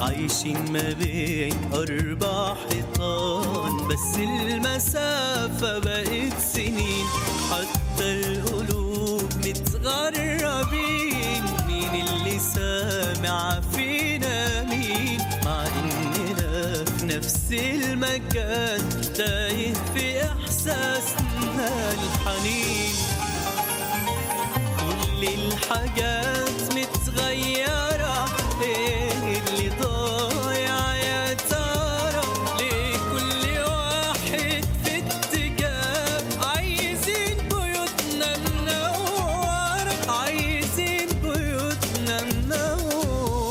عايشين ما بين أربع حيطان بس المسافة بقت سنين حتى القلوب متغربين مين اللي سامع فينا مين مع إننا في نفس المكان تايه في إحساسنا الحنين كل الحاجات متغيرة ايه اللي ضايع يا ترى ليه كل واحد في اتجاه عايزين بيوتنا منورة عايزين بيوتنا منورة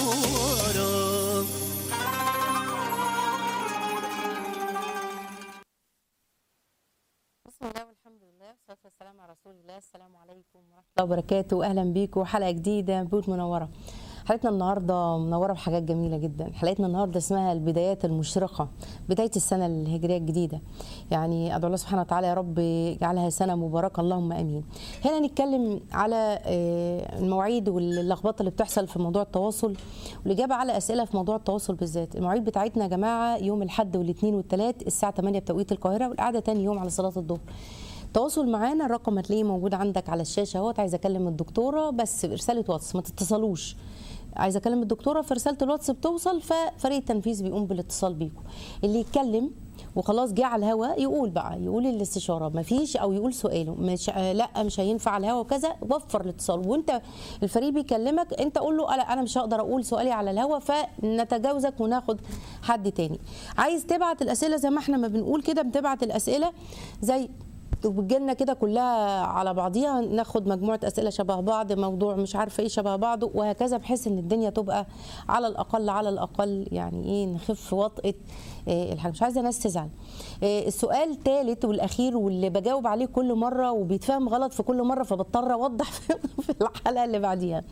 بسم الله والحمد لله والصلاه والسلام على رسول الله السلام عليكم ورحمه الله وبركاته اهلا بيكم حلقه جديده بيوت منوره حلقتنا النهارده منوره بحاجات جميله جدا حلقتنا النهارده اسمها البدايات المشرقه بدايه السنه الهجريه الجديده يعني ادعو الله سبحانه وتعالى يا رب يجعلها سنه مباركه اللهم امين هنا نتكلم على آه، المواعيد واللخبطه اللي بتحصل في موضوع التواصل والاجابه على اسئله في موضوع التواصل بالذات المواعيد بتاعتنا يا جماعه يوم الاحد والاثنين والثلاث الساعه 8 بتوقيت القاهره والقعده تاني يوم على صلاه الظهر التواصل معانا الرقم هتلاقيه موجود عندك على الشاشه اهوت عايزه اكلم الدكتوره بس برساله واتس ما تتصلوش عايزه اكلم الدكتوره في رساله الواتس بتوصل ففريق التنفيذ بيقوم بالاتصال بيكم اللي يتكلم وخلاص جه على الهوا يقول بقى يقول الاستشاره ما فيش او يقول سؤاله مش آه لا مش هينفع على الهوا وكذا وفر الاتصال وانت الفريق بيكلمك انت قول له لا انا مش هقدر اقول سؤالي على الهوا فنتجاوزك وناخد حد تاني عايز تبعت الاسئله زي ما احنا ما بنقول كده بتبعت الاسئله زي وبتجيلنا كده كلها على بعضيها ناخد مجموعه اسئله شبه بعض موضوع مش عارفه ايه شبه بعض وهكذا بحيث ان الدنيا تبقى على الاقل على الاقل يعني ايه نخف وطئه إيه الحاجه مش عايزه ناس تزعل إيه السؤال الثالث والاخير واللي بجاوب عليه كل مره وبيتفهم غلط في كل مره فبضطر اوضح في الحلقه اللي بعديها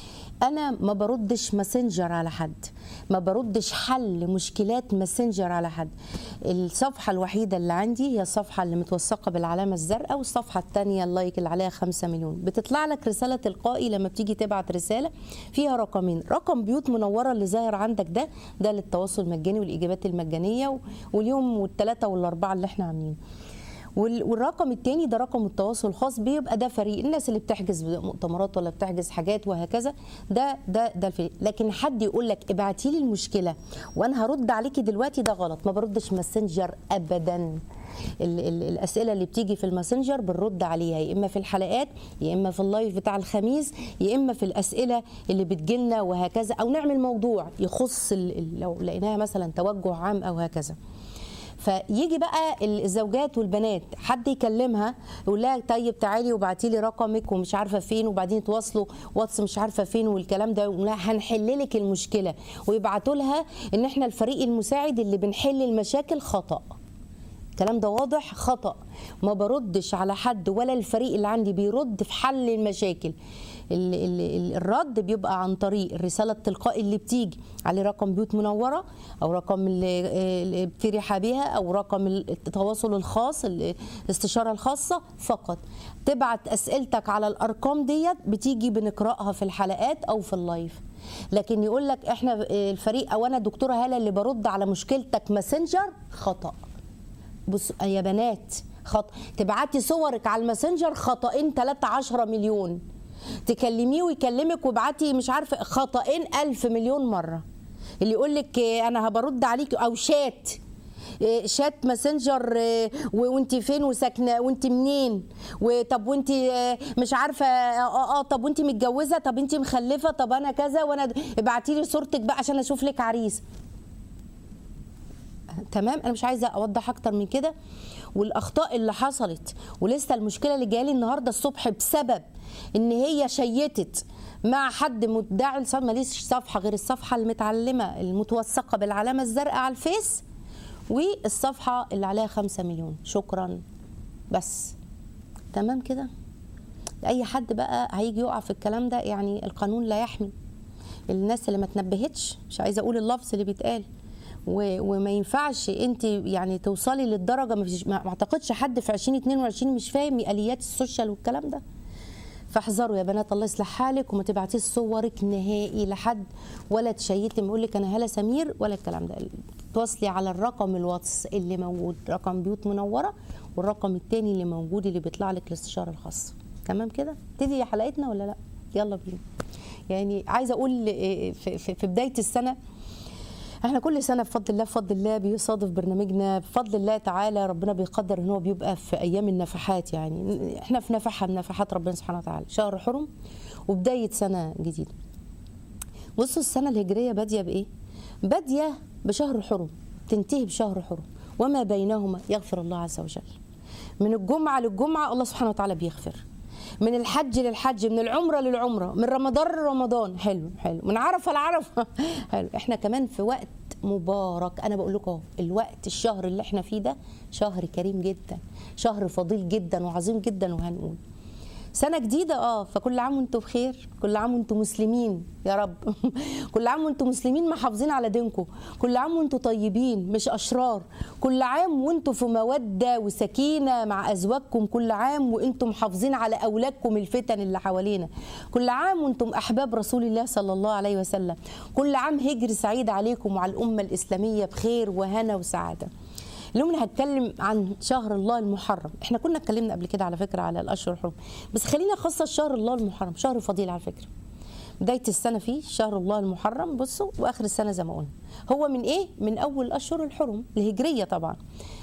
انا ما بردش ماسنجر على حد ما بردش حل مشكلات ماسنجر على حد الصفحه الوحيده اللي عندي هي الصفحه اللي متوثقه بالعلامه الزرقاء والصفحه الثانيه اللايك اللي عليها 5 مليون بتطلع لك رساله تلقائي لما بتيجي تبعت رساله فيها رقمين رقم بيوت منوره اللي ظاهر عندك ده ده للتواصل المجاني والاجابات المجانيه واليوم والثلاثه والاربعه اللي احنا عاملينه وال- والرقم التاني ده رقم التواصل الخاص بيبقى ده فريق الناس اللي بتحجز مؤتمرات ولا بتحجز حاجات وهكذا ده ده ده الفريق لكن حد يقول لك ابعتي لي المشكله وانا هرد عليكي دلوقتي ده غلط ما بردش ماسنجر ابدا ال ال الاسئله اللي بتيجي في الماسنجر بنرد عليها يا اما في الحلقات يا اما في اللايف بتاع الخميس يا اما في الاسئله اللي بتجيلنا وهكذا او نعمل موضوع يخص ال- ال- لو لقيناها مثلا توجه عام او هكذا فيجي بقى الزوجات والبنات حد يكلمها يقول لها طيب تعالي وابعتي لي رقمك ومش عارفه فين وبعدين يتواصلوا واتس مش عارفه فين والكلام ده يقول لها هنحل لك المشكله ويبعتوا لها ان احنا الفريق المساعد اللي بنحل المشاكل خطأ الكلام ده واضح خطأ ما بردش على حد ولا الفريق اللي عندي بيرد في حل المشاكل ال- ال- ال- الرد بيبقى عن طريق الرسالة التلقائي اللي بتيجي عليه رقم بيوت منورة أو رقم اللي اللي بتريح بها أو رقم التواصل الخاص الاستشارة الخاصة فقط تبعت أسئلتك على الأرقام ديت بتيجي بنقرأها في الحلقات أو في اللايف لكن يقول لك احنا الفريق او انا دكتوره هاله اللي برد على مشكلتك ماسنجر خطأ بص يا بنات خط تبعتي صورك على الماسنجر خطأين 13 مليون تكلميه ويكلمك وابعتي مش عارفه خطأين ألف مليون مره اللي يقول لك انا هبرد عليك او شات إيه، شات ماسنجر إيه، و- وانت فين وساكنه وانت منين وطب وانت آه، مش عارفه اه اه طب وانت متجوزه طب انت مخلفه طب انا كذا وانا ابعتي لي صورتك بقى عشان اشوف لك عريس تمام انا مش عايزه اوضح اكتر من كده والاخطاء اللي حصلت ولسه المشكله اللي جالي النهارده الصبح بسبب ان هي شيتت مع حد مدعي لص- ماليش صفحه غير الصفحه المتعلمه المتوثقه بالعلامه الزرقاء على الفيس والصفحه اللي عليها خمسة مليون شكرا بس تمام كده اي حد بقى هيجي يقع في الكلام ده يعني القانون لا يحمي الناس اللي ما تنبهتش مش عايزه اقول اللفظ اللي بيتقال و- وما ينفعش انت يعني توصلي للدرجه ما, فيش ما ما اعتقدش حد في 2022 مش فاهم اليات السوشيال والكلام ده فاحذروا يا بنات الله يصلح حالك وما تبعتيش صورك نهائي لحد ولا تشيتي يقول لك انا هلا سمير ولا الكلام ده تواصلي على الرقم الواتس اللي موجود رقم بيوت منوره والرقم التاني اللي موجود اللي بيطلع لك الاستشاره الخاصه تمام كده تبتدي حلقتنا ولا لا يلا بينا يعني عايزه اقول إيه، في, في, في بدايه السنه احنا كل سنه بفضل الله بفضل الله بيصادف برنامجنا بفضل الله تعالى ربنا بيقدر ان هو بيبقى في ايام النفحات يعني احنا في نفحه من نفحات ربنا سبحانه وتعالى شهر حرم وبدايه سنه جديده بصوا السنه الهجريه باديه بايه باديه بشهر حرم تنتهي بشهر حرم وما بينهما يغفر الله عز وجل من الجمعه للجمعه الله سبحانه وتعالى بيغفر من الحج للحج من العمره للعمره من رمضان لرمضان حلو حلو من عرفه لعرفه حلو احنا كمان في وقت مبارك انا بقول لكم أهو، الوقت الشهر اللي احنا فيه ده شهر كريم جدا شهر فضيل جدا وعظيم جدا وهنقول سنة جديدة اه فكل عام وانتم بخير كل عام وانتم مسلمين يا رب كل عام وانتم مسلمين محافظين على دينكم كل عام وانتم طيبين مش أشرار كل عام وانتم في مودة وسكينة مع أزواجكم كل عام وانتم محافظين على أولادكم الفتن اللي حوالينا كل عام وانتم أحباب رسول الله صلى الله عليه وسلم كل عام هجر سعيد عليكم وعلى الأمة الإسلامية بخير وهنا وسعادة اليوم انا هتكلم عن شهر الله المحرم احنا كنا اتكلمنا قبل كده على فكره على الاشهر الحرم بس خلينا نخصص شهر الله المحرم شهر فضيل على فكره بدايه السنه فيه شهر الله المحرم بصوا واخر السنه زي ما قلنا هو من ايه من اول الاشهر الحرم الهجريه طبعا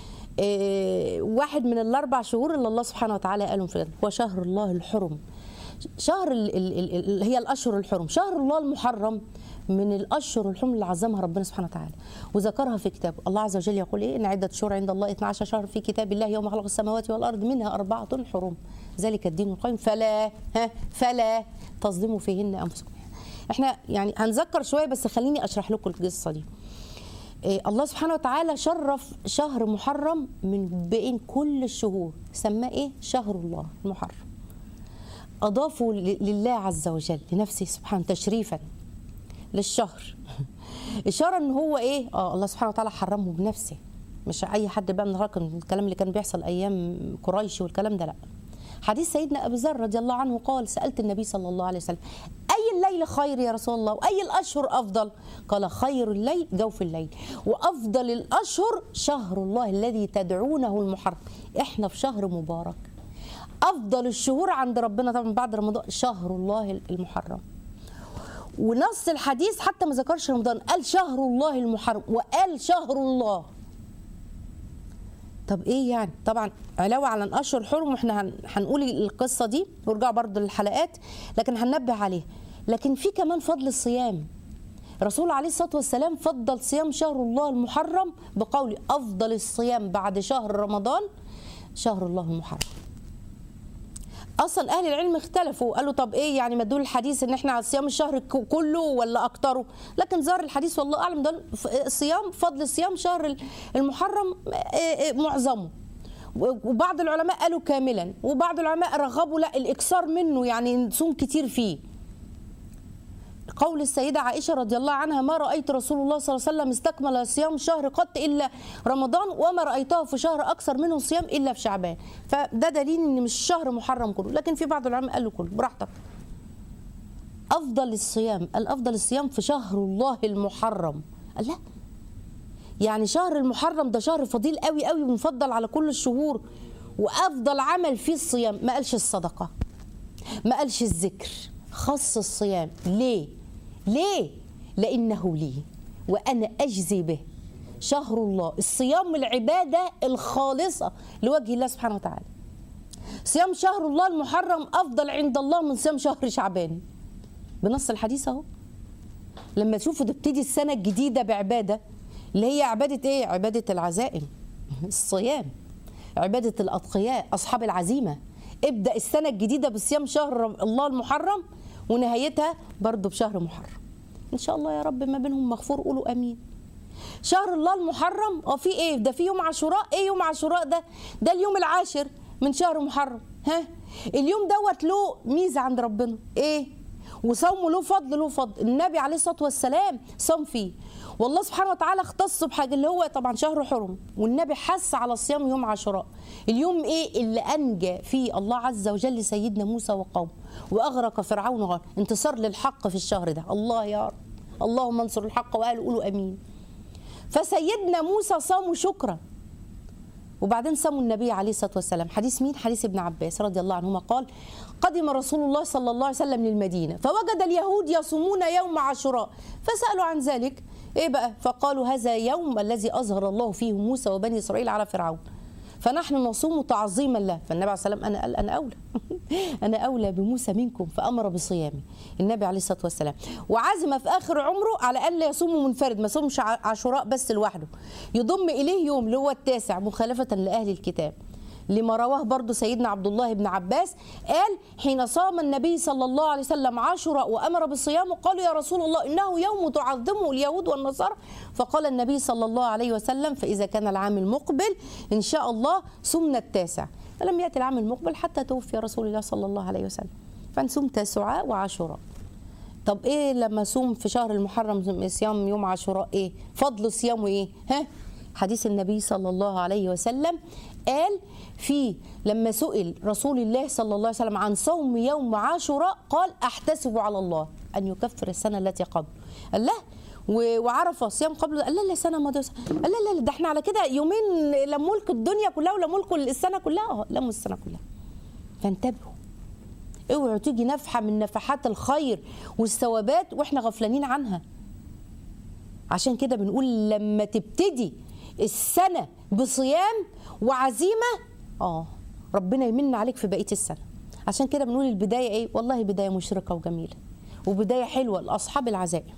إيه واحد من الاربع شهور اللي الله سبحانه وتعالى قالهم في هو شهر الله الحرم شهر ال ال ال ال هي الاشهر الحرم شهر الله المحرم من الاشهر الحرم اللي عظمها ربنا سبحانه وتعالى وذكرها في كتابه الله عز وجل يقول ايه ان عده شهور عند الله 12 شهر في كتاب الله يوم خلق السماوات والارض منها اربعه حرم ذلك الدين القيم فلا ها فلا تظلموا فيهن انفسكم احنا يعني هنذكر شويه بس خليني اشرح لكم القصه دي إيه الله سبحانه وتعالى شرف شهر محرم من بين كل الشهور سماه ايه شهر الله المحرم أضافوا ل- لله عز وجل لنفسه سبحانه تشريفا للشهر إشارة إن هو إيه آه الله سبحانه وتعالى حرمه بنفسه مش أي حد بقى من الرقم الكلام اللي كان بيحصل أيام قريش والكلام ده لأ حديث سيدنا أبي ذر رضي الله عنه قال سألت النبي صلى الله عليه وسلم أي الليل خير يا رسول الله وأي الأشهر أفضل قال خير الليل جوف الليل وأفضل الأشهر شهر الله الذي تدعونه المحرم إحنا في شهر مبارك افضل الشهور عند ربنا طبعا بعد رمضان شهر الله المحرم ونص الحديث حتى ما ذكرش رمضان قال شهر الله المحرم وقال شهر الله طب ايه يعني طبعا علاوه على الاشهر الحرم واحنا هن- هنقول القصه دي ونرجع برضو للحلقات لكن هننبه عليها لكن في كمان فضل الصيام الرسول عليه الصلاه والسلام فضل صيام شهر الله المحرم بقول افضل الصيام بعد شهر رمضان شهر الله المحرم اصلا اهل العلم اختلفوا قالوا طب ايه يعني مدلول الحديث ان احنا على صيام الشهر ك- كله ولا اكتره لكن ظهر الحديث والله اعلم ده الصيام فضل صيام شهر المحرم آه، آه، معظمه وبعض العلماء قالوا كاملا وبعض العلماء رغبوا لا الاكثار منه يعني نصوم كتير فيه قول السيدة عائشة رضي الله عنها ما رأيت رسول الله صلى الله عليه وسلم استكمل صيام شهر قط إلا رمضان وما رأيته في شهر أكثر منه صيام إلا في شعبان فده دليل إن مش شهر محرم كله لكن في بعض العلماء قالوا كله براحتك أفضل الصيام الأفضل الصيام في شهر الله المحرم قال لا يعني شهر المحرم ده شهر فضيل قوي قوي ومفضل على كل الشهور وأفضل عمل فيه الصيام ما قالش الصدقة ما قالش الذكر خص الصيام ليه ليه لانه لي وانا اجزي به شهر الله الصيام العباده الخالصه لوجه الله سبحانه وتعالى صيام شهر الله المحرم افضل عند الله من صيام شهر شعبان بنص الحديث اهو لما تشوفوا تبتدي السنه الجديده بعباده اللي هي عباده ايه عباده العزائم الصيام عباده الاتقياء اصحاب العزيمه ابدا السنه الجديده بصيام شهر الله المحرم ونهايتها برضه بشهر محرم ان شاء الله يا رب ما بينهم مغفور قولوا امين شهر الله المحرم اه في ايه ده في يوم عاشوراء ايه يوم عاشوراء ده ده اليوم العاشر من شهر محرم ها اليوم دوت له ميزه عند ربنا ايه وصومه له فضل له فضل النبي عليه الصلاه والسلام صام فيه والله سبحانه وتعالى اختص بحاجه اللي هو طبعا شهر حرم والنبي حث على صيام يوم عاشوراء اليوم ايه اللي انجى فيه الله عز وجل سيدنا موسى وقومه واغرق فرعون وغيره انتصار للحق في الشهر ده الله يا رب اللهم انصر الحق وقالوا قولوا امين فسيدنا موسى صاموا شكرا وبعدين سموا النبي عليه الصلاه والسلام حديث مين حديث ابن عباس رضي الله عنهما قال قدم رسول الله صلى الله عليه وسلم للمدينه فوجد اليهود يصومون يوم عاشوراء فسالوا عن ذلك ايه بقى فقالوا هذا يوم الذي اظهر الله فيه موسى وبني اسرائيل على فرعون فنحن نصوم تعظيما له فالنبي عليه الصلاه والسلام انا قال انا اولى انا اولى بموسى منكم فامر بصيامي النبي عليه الصلاه والسلام وعزم في اخر عمره على ان لا يصوم منفرد ما يصومش عاشوراء بس لوحده يضم اليه يوم اللي هو التاسع مخالفه لاهل الكتاب لما رواه برضو سيدنا عبد الله بن عباس قال حين صام النبي صلى الله عليه وسلم عاشوراء وامر بالصيام قالوا يا رسول الله انه يوم تعظمه اليهود والنصارى فقال النبي صلى الله عليه وسلم فاذا كان العام المقبل ان شاء الله صمنا التاسع فلم ياتي العام المقبل حتى توفي رسول الله صلى الله عليه وسلم فنصوم تاسعاء وعاشوراء طب ايه لما صوم في شهر المحرم صيام يوم عاشوراء ايه فضل صيامه ايه ها حديث النبي صلى الله عليه وسلم قال في لما سئل رسول الله صلى الله عليه وسلم عن صوم يوم عاشوراء قال احتسب على الله ان يكفر السنه التي قبل قال لا وعرف صيام قبل قال لا لا سنه ماضيه قال لا لا ده احنا على كده يومين لا ملك الدنيا كلها ولا ملك السنه كلها اه لموا السنه كلها فانتبهوا اوعوا تيجي نفحه من نفحات الخير والثوابات واحنا غفلانين عنها عشان كده بنقول لما تبتدي السنه بصيام وعزيمه اه ربنا يمن عليك في بقيه السنه عشان كده بنقول البدايه ايه والله بدايه مشرقه وجميله وبدايه حلوه لاصحاب العزائم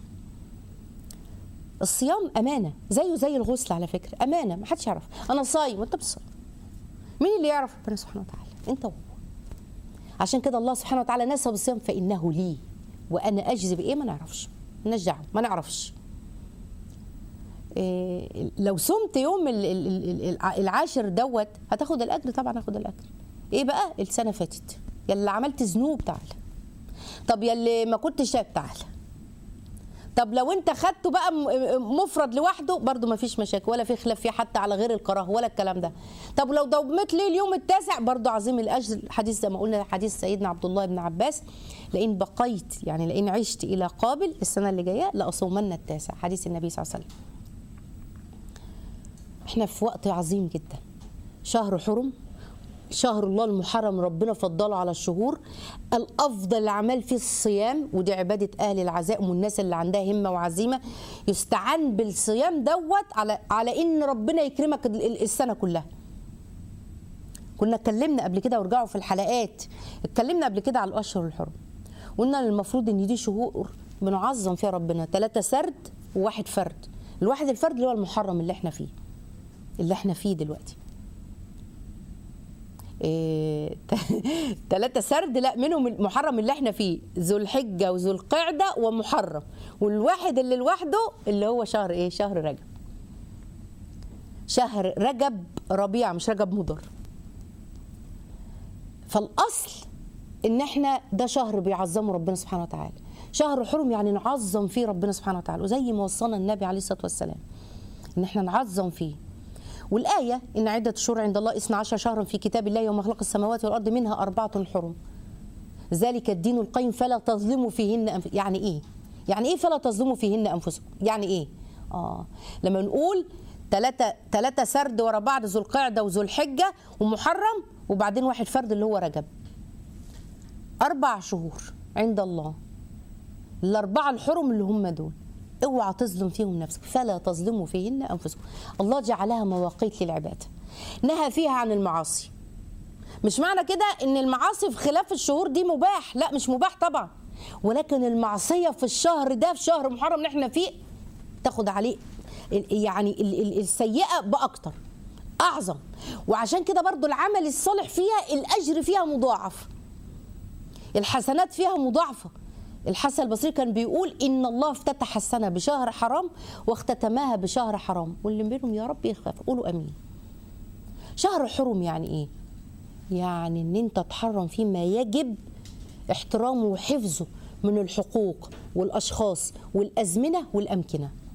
الصيام امانه زيه زي الغسل على فكره امانه ما حدش يعرف انا صايم وانت بتصوم مين اللي يعرف ربنا سبحانه وتعالى انت وهو عشان كده الله سبحانه وتعالى نسب الصيام فانه لي وانا اجزي بايه ما نعرفش مالناش دعوه ما نعرفش إيه لو صمت يوم العاشر دوت هتاخد الاجر طبعا هاخد الاجر ايه بقى السنه فاتت يلي عملت ذنوب تعالى طب يلي ما كنتش تعالى طب لو انت خدته بقى مفرد لوحده برضو ما فيش مشاكل ولا في خلاف فيه حتى على غير الكراهه ولا الكلام ده طب لو ضمت لي اليوم التاسع برضو عظيم الاجر حديث زي ما قلنا حديث سيدنا عبد الله بن عباس لئن بقيت يعني لئن عشت الى قابل السنه اللي جايه لاصومن التاسع حديث النبي صلى الله عليه وسلم احنا في وقت عظيم جدا شهر حرم شهر الله المحرم ربنا فضله على الشهور الافضل الاعمال فيه الصيام ودي عباده اهل العزائم والناس اللي عندها همه وعزيمه يستعان بالصيام دوت على على ان ربنا يكرمك السنه كلها كنا اتكلمنا قبل كده وارجعوا في الحلقات اتكلمنا قبل كده على الاشهر الحرم قلنا المفروض ان دي شهور بنعظم فيها ربنا ثلاثه سرد وواحد فرد الواحد الفرد اللي هو المحرم اللي احنا فيه اللي احنا فيه دلوقتي ثلاثة إيه سرد لا منهم المحرم اللي احنا فيه ذو الحجة وذو القعدة ومحرم والواحد اللي لوحده اللي هو شهر ايه شهر رجب شهر رجب ربيع مش رجب مضر فالأصل ان احنا ده شهر بيعظمه ربنا سبحانه وتعالى شهر حرم يعني نعظم فيه ربنا سبحانه وتعالى وزي ما وصانا النبي عليه الصلاة والسلام ان احنا نعظم فيه والآية إن عدة الشهور عند الله 12 شهرا في كتاب الله يوم خلق السماوات والأرض منها أربعة حرم ذلك الدين القيم فلا تظلموا فيهن أنف... يعني إيه؟ يعني إيه فلا تظلموا فيهن أنفسكم؟ يعني إيه؟ آه لما نقول ثلاثة ثلاثة سرد ورا بعض ذو القعدة وذو الحجة ومحرم وبعدين واحد فرد اللي هو رجب أربع شهور عند الله الأربعة الحرم اللي هم دول اوعى تظلم فيهم نفسك فلا تظلموا فيهن انفسكم الله جعلها مواقيت للعباده نهى فيها عن المعاصي مش معنى كده ان المعاصي في خلاف الشهور دي مباح لا مش مباح طبعا ولكن المعصيه في الشهر ده في شهر محرم اللي احنا فيه تاخد عليه يعني السيئه باكتر اعظم وعشان كده برضو العمل الصالح فيها الاجر فيها مضاعف الحسنات فيها مضاعفه الحسن البصري كان بيقول ان الله افتتح السنه بشهر حرام واختتمها بشهر حرام واللي بينهم يا رب يخاف قولوا امين شهر حرم يعني ايه يعني ان انت تحرم فيه ما يجب احترامه وحفظه من الحقوق والاشخاص والازمنه والامكنه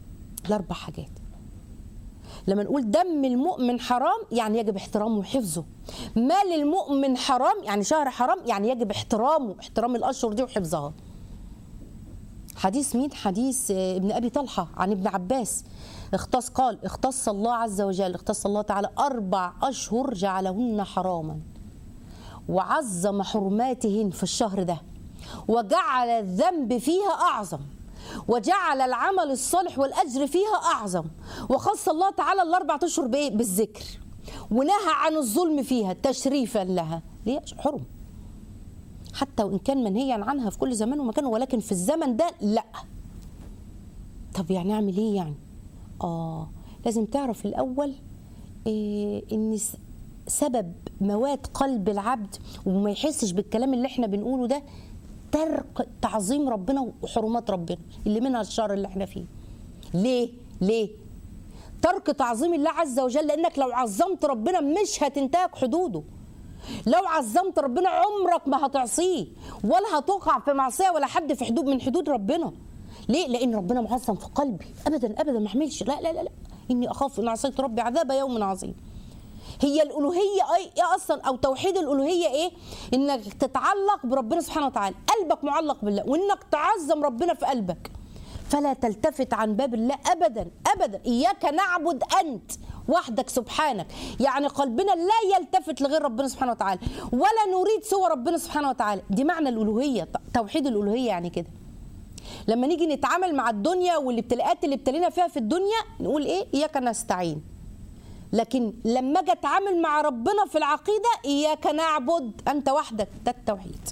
الاربع حاجات لما نقول دم المؤمن حرام يعني يجب احترامه وحفظه مال المؤمن حرام يعني شهر حرام يعني يجب احترامه احترام الاشهر دي وحفظها حديث مين حديث آه، ابن ابي طلحه عن ابن عباس اختص قال اختص الله عز وجل اختص الله تعالى اربع اشهر جعلهن حراما وعظم حرماتهن في الشهر ده وجعل الذنب فيها اعظم وجعل العمل الصالح والاجر فيها اعظم وخص الله تعالى الاربع اشهر بايه بالذكر ونهى عن الظلم فيها تشريفا لها ليه حرم حتى وان كان منهيا عنها في كل زمان ومكان ولكن في الزمن ده لا طب يعني اعمل ايه يعني اه لازم تعرف الاول إيه ان س- سبب موات قلب العبد وما يحسش بالكلام اللي احنا بنقوله ده ترك تعظيم ربنا وحرمات ربنا اللي منها الشر اللي احنا فيه ليه ليه ترك تعظيم الله عز وجل لانك لو عظمت ربنا مش هتنتهك حدوده لو عظمت ربنا عمرك ما هتعصيه ولا هتقع في معصيه ولا حد في حدود من حدود ربنا ليه لان ربنا معظم في قلبي ابدا ابدا ما احملش لا لا لا, لا. اني اخاف ان عصيت ربي عذاب يوم عظيم هي الالوهيه اي إيه اصلا او توحيد الالوهيه ايه انك تتعلق بربنا سبحانه وتعالى قلبك معلق بالله وانك تعظم ربنا في قلبك فلا تلتفت عن باب الله ابدا ابدا اياك نعبد انت وحدك سبحانك يعني قلبنا لا يلتفت لغير ربنا سبحانه وتعالى ولا نريد سوى ربنا سبحانه وتعالى دي معنى الالوهيه توحيد الالوهيه يعني كده لما نيجي نتعامل مع الدنيا والابتلاءات اللي ابتلينا فيها في الدنيا نقول ايه اياك نستعين لكن لما اجي اتعامل مع ربنا في العقيده اياك نعبد انت وحدك ده التوحيد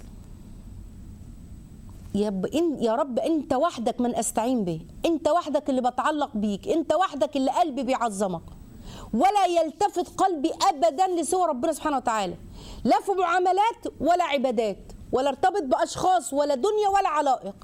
يا رب إن يا رب انت وحدك من استعين به انت وحدك اللي بتعلق بيك انت وحدك اللي قلبي بيعظمك ولا يلتفت قلبي ابدا لسوى ربنا سبحانه وتعالى لا في معاملات ولا عبادات ولا ارتبط باشخاص ولا دنيا ولا علائق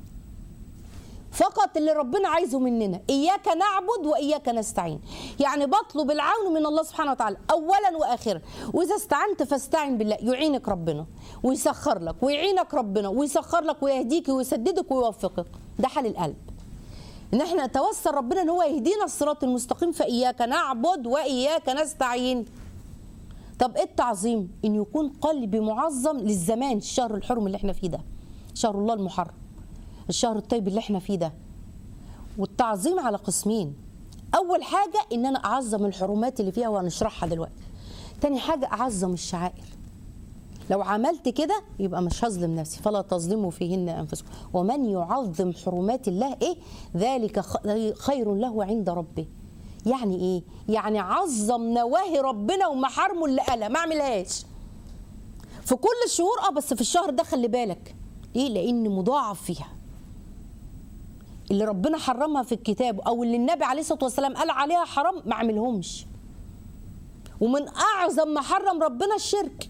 فقط اللي ربنا عايزه مننا اياك نعبد واياك نستعين يعني بطلب العون من الله سبحانه وتعالى اولا واخرا واذا استعنت فاستعن بالله يعينك ربنا ويسخر لك ويعينك ربنا ويسخر لك ويهديك ويسددك ويوفقك ده حال القلب ان احنا نتوسل ربنا ان هو يهدينا الصراط المستقيم فاياك نعبد واياك نستعين طب ايه التعظيم ان يكون قلبي معظم للزمان الشهر الحرم اللي احنا فيه ده شهر الله المحرم الشهر الطيب اللي احنا فيه ده والتعظيم على قسمين اول حاجه ان انا اعظم الحرمات اللي فيها وهنشرحها دلوقتي تاني حاجه اعظم الشعائر لو عملت كده يبقى مش هظلم نفسي فلا تظلموا فيهن انفسكم ومن يعظم حرمات الله ايه ذلك خ- خير له عند ربه يعني ايه يعني عظم نواهي ربنا ومحارمه اللي قالها ما اعملهاش في كل الشهور اه بس في الشهر ده خلي بالك ايه لان مضاعف فيها اللي ربنا حرمها في الكتاب او اللي النبي عليه الصلاه والسلام قال عليها حرام ما اعملهمش ومن اعظم ما حرم ربنا الشرك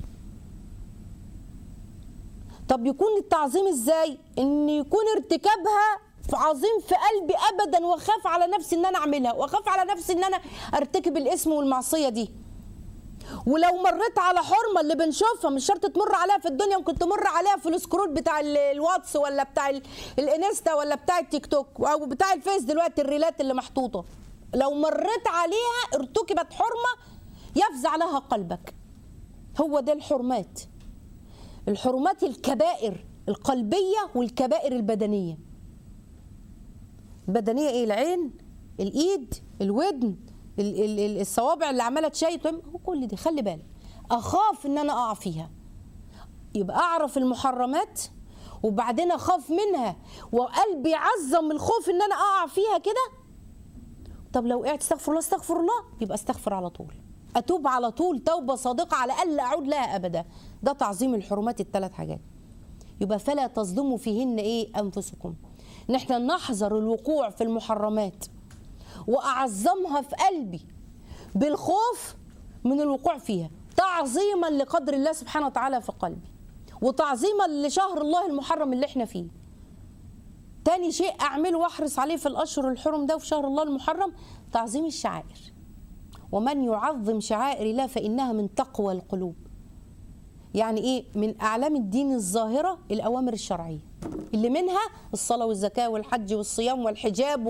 طب يكون التعظيم ازاي ان يكون ارتكابها في عظيم في قلبي ابدا واخاف على نفسي ان انا اعملها واخاف على نفسي ان انا ارتكب الاسم والمعصيه دي ولو مريت على حرمه اللي بنشوفها مش شرط تمر عليها في الدنيا ممكن تمر عليها في السكرول بتاع ال- الواتس ولا بتاع ال- الانستا ولا بتاع التيك توك او بتاع الفيس دلوقتي الريلات اللي محطوطه لو مريت عليها ارتكبت حرمه يفزع لها قلبك هو ده الحرمات الحرمات الكبائر القلبيه والكبائر البدنيه البدنيه ايه العين الايد الودن ال- ال- ال- الصوابع اللي عماله تشيط هو كل دي خلي بالك اخاف ان انا اقع فيها يبقى اعرف المحرمات وبعدين اخاف منها وقلبي يعظم الخوف ان انا اقع فيها كده طب لو وقعت استغفر الله استغفر الله يبقى استغفر على طول اتوب على طول توبه صادقه على الا اعود لها ابدا ده تعظيم الحرمات الثلاث حاجات يبقى فلا تظلموا فيهن ايه انفسكم ان احنا نحذر الوقوع في المحرمات واعظمها في قلبي بالخوف من الوقوع فيها تعظيما لقدر الله سبحانه وتعالى في قلبي وتعظيما لشهر الله المحرم اللي احنا فيه تاني شيء اعمله واحرص عليه في الاشهر الحرم ده وفي شهر الله المحرم تعظيم الشعائر ومن يعظم شعائر الله فانها من تقوى القلوب يعني ايه من اعلام الدين الظاهره الاوامر الشرعيه اللي منها الصلاه والزكاه والحج والصيام والحجاب وكل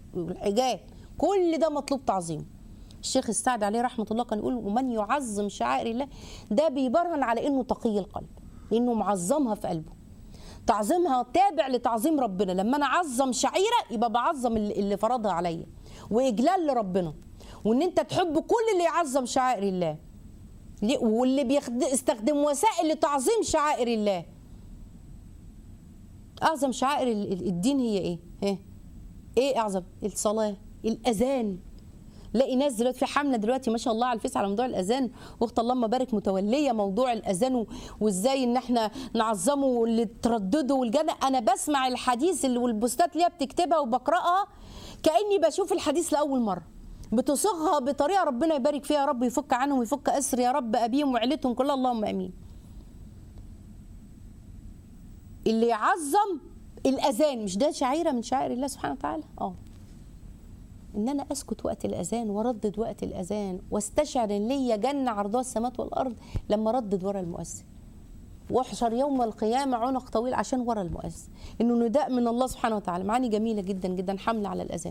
والحجاب كل ده مطلوب تعظيم الشيخ السعد عليه رحمه الله كان يقول ومن يعظم شعائر الله ده بيبرهن على انه تقي القلب لانه معظمها في قلبه تعظيمها تابع لتعظيم ربنا لما انا اعظم شعيره يبقى بعظم اللي اللي فرضها عليا واجلال لربنا وان انت تحب كل اللي يعظم شعائر الله ليه؟ واللي بيستخدم وسائل لتعظيم شعائر الله اعظم شعائر ال- ال- الدين هي ايه ها ايه اعظم الصلاه الاذان لاقي ناس دلوقتي في حمله دلوقتي ما شاء الله على الفيس على موضوع الاذان واخت اللهم بارك متوليه موضوع الاذان و- وازاي ان احنا نعظمه واللي تردده والجنة انا بسمع الحديث اللي والبوستات اللي هي بتكتبها وبقراها كاني بشوف الحديث لاول مره بتصيغها بطريقه ربنا يبارك فيها يا رب يفك عنهم ويفك اسر يا رب ابيهم وعيلتهم كلها اللهم امين اللي يعظم الاذان مش ده شعيره من شعائر الله سبحانه وتعالى اه ان انا اسكت وقت الاذان واردد وقت الاذان واستشعر ان ليا جنه عرضها السماوات والارض لما ردد ورا المؤذن واحشر يوم القيامه عنق طويل عشان ورا المؤذن انه نداء من الله سبحانه وتعالى معاني جميله جدا جدا حمله على الاذان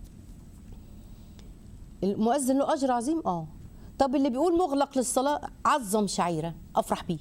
المؤذن له اجر عظيم اه طب اللي بيقول مغلق للصلاه عظم شعيره افرح بيه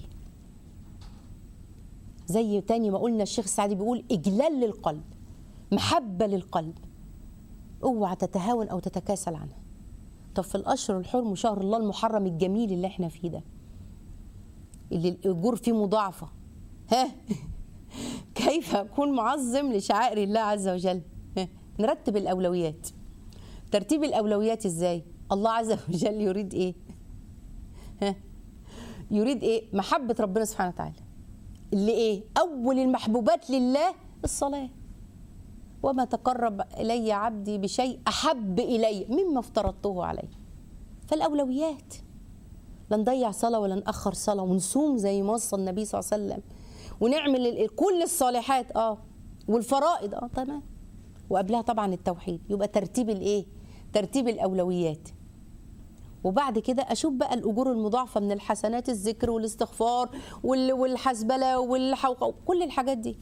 زي تاني ما قلنا الشيخ السعدي بيقول اجلال للقلب محبه للقلب اوعى تتهاون او تتكاسل عنها طب في الاشهر الحرم شهر الله المحرم الجميل اللي احنا فيه ده اللي الاجور فيه مضاعفه ها كيف اكون معظم لشعائر الله عز وجل ها؟ نرتب الاولويات ترتيب الاولويات ازاي الله عز وجل يريد ايه ها يريد ايه محبه ربنا سبحانه وتعالى اللي ايه اول المحبوبات لله الصلاه وما تقرب الي عبدي بشيء احب الي مما افترضته عليه فالاولويات لا نضيع صلاه ولا ناخر صلاه ونصوم زي ما وصى النبي صلى الله عليه وسلم ونعمل ال- كل الصالحات اه والفرائض اه تمام وقبلها طبعا التوحيد يبقى ترتيب الايه ترتيب الاولويات وبعد كده اشوف بقى الاجور المضاعفه من الحسنات الذكر والاستغفار وال- والحسبله والحوقه كل الحاجات دي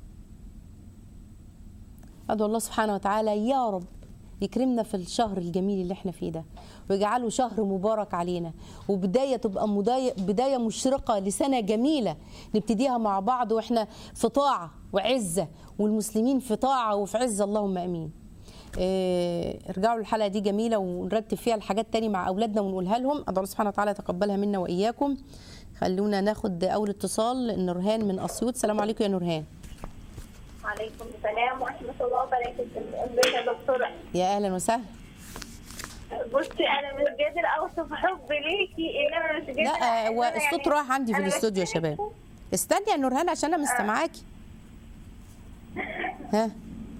ادعو الله سبحانه وتعالى يا رب يكرمنا في الشهر الجميل اللي احنا فيه ده ويجعله شهر مبارك علينا وبدايه تبقى بدايه بدايه مشرقه لسنه جميله نبتديها مع بعض واحنا في طاعه وعزه والمسلمين في طاعه وفي عزه اللهم امين. إيه، ارجعوا للحلقه دي جميله ونرتب فيها الحاجات تاني مع اولادنا ونقولها لهم ادعو الله سبحانه وتعالى يتقبلها منا واياكم. خلونا ناخد اول اتصال نورهان من اسيوط السلام عليكم يا نورهان. وعليكم السلام ورحمة الله وبركاته ازيك يا دكتورة يا اهلا وسهلا. بصي أنا مش قادرة أوصف حبي ليكي إنما مش قادرة لا إن هو أنا الصوت يعني- راح عندي في أنا الاستوديو يا بس- شباب استني يا نورهان عشان انا مستمعاكي ها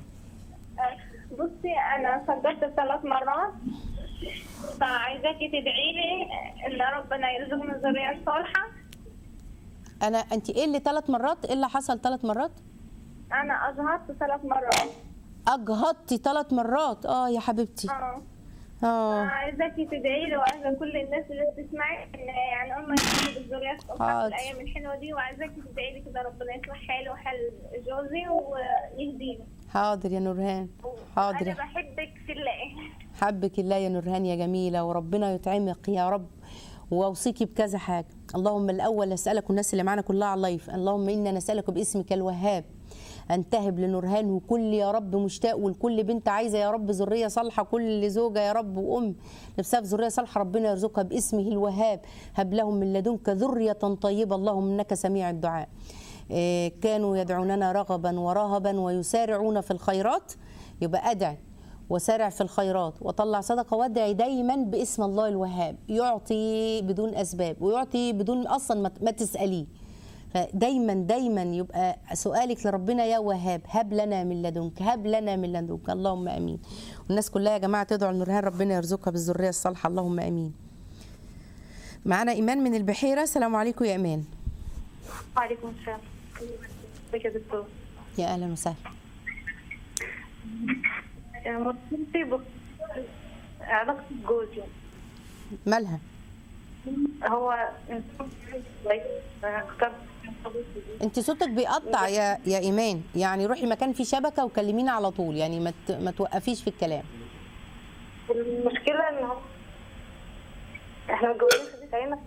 بصي أنا صدقت ثلاث مرات فعايزاكي تدعي لي إن ربنا يرزقني ذرية صالحة انا انت ايه اللي ثلاث مرات ايه اللي حصل ثلاث مرات أنا أجهضت ثلاث مرات اجهضتي ثلاث مرات اه يا حبيبتي اه اه عايزاكي تدعي لي وعايزة كل الناس اللي بتسمعي إن يعني هم يكونوا بالذرية الصالحة في حاضر. الأيام الحلوة دي وعايزاكي تدعي لي كده ربنا يصلح حالي وحال جوزي ويهديني حاضر يا نورهان حاضر أنا يا بحبك في الله حبك الله يا نورهان يا جميله وربنا يطعمك يا رب واوصيكي بكذا حاجه اللهم الاول اسالك والناس اللي معانا كلها على اللايف اللهم انا نسالك باسمك الوهاب ان تهب لنورهان وكل يا رب مشتاق ولكل بنت عايزه يا رب ذريه صالحه كل زوجه يا رب وام نفسها في ذريه صالحه ربنا يرزقها باسمه الوهاب هب لهم من لدنك ذريه طيبه اللهم انك سميع الدعاء إيه، كانوا يدعوننا رغبا ورهبا ويسارعون في الخيرات يبقى ادعي وسارع في الخيرات وطلع صدقه وادعي دايما باسم الله الوهاب يعطي بدون اسباب ويعطي بدون اصلا ما- ما تساليه دايما دايما يبقى سؤالك لربنا يا وهاب هب لنا من لدنك هب لنا من لدنك اللهم امين والناس كلها يا جماعه تدعو لنورهان ربنا يرزقها بالذريه الصالحه اللهم امين معانا ايمان من البحيره السلام عليكم يا ايمان وعليكم السلام ازيك يا دكتور يا اهلا وسهلا مشكلتي بخ... علاقتي بجوزي مالها هو إنسان كويس. أنا اخترت انت صوتك بيقطع يا يا ايمان يعني روحي مكان فيه شبكه وكلمينا على طول يعني ما ت- ما توقفيش في الكلام المشكلة ان هم احنا متجوزين في بيت عيلة